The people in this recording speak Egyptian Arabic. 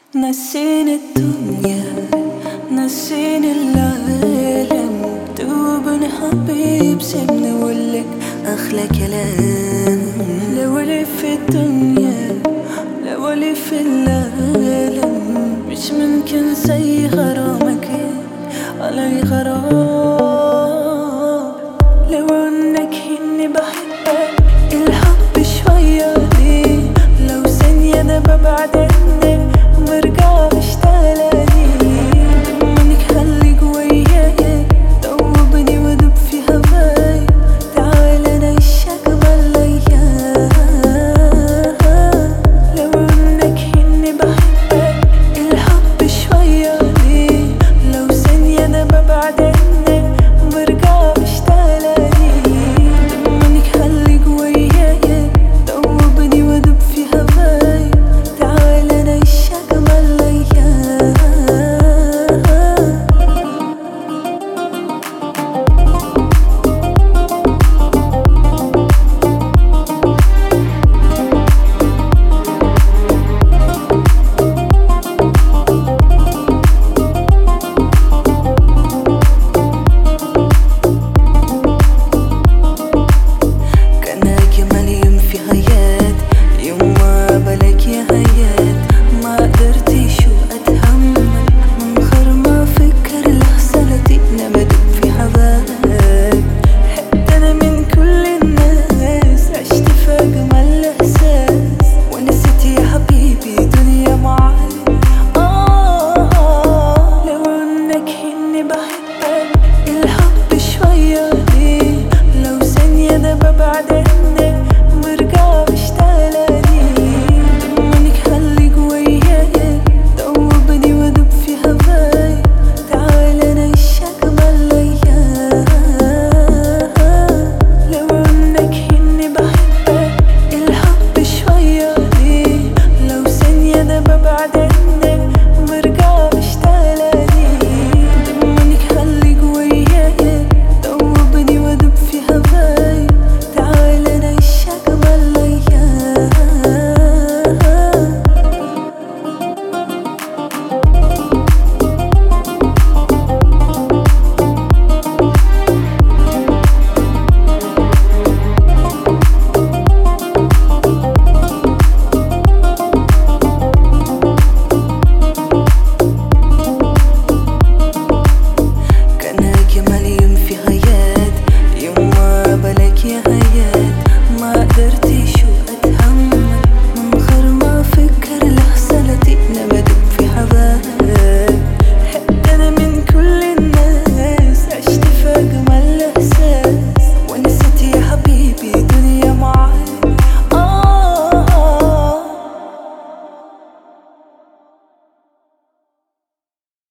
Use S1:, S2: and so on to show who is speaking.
S1: نسيني الدنيا نسيني العالم دوبني حبيب سيبني اقولك احلى كلام لو لي في الدنيا لو لي في العالم مش ممكن زي غرامك علي غرام لو انك اني بحبك الحب شوية دي لو ثانية انا ببعدك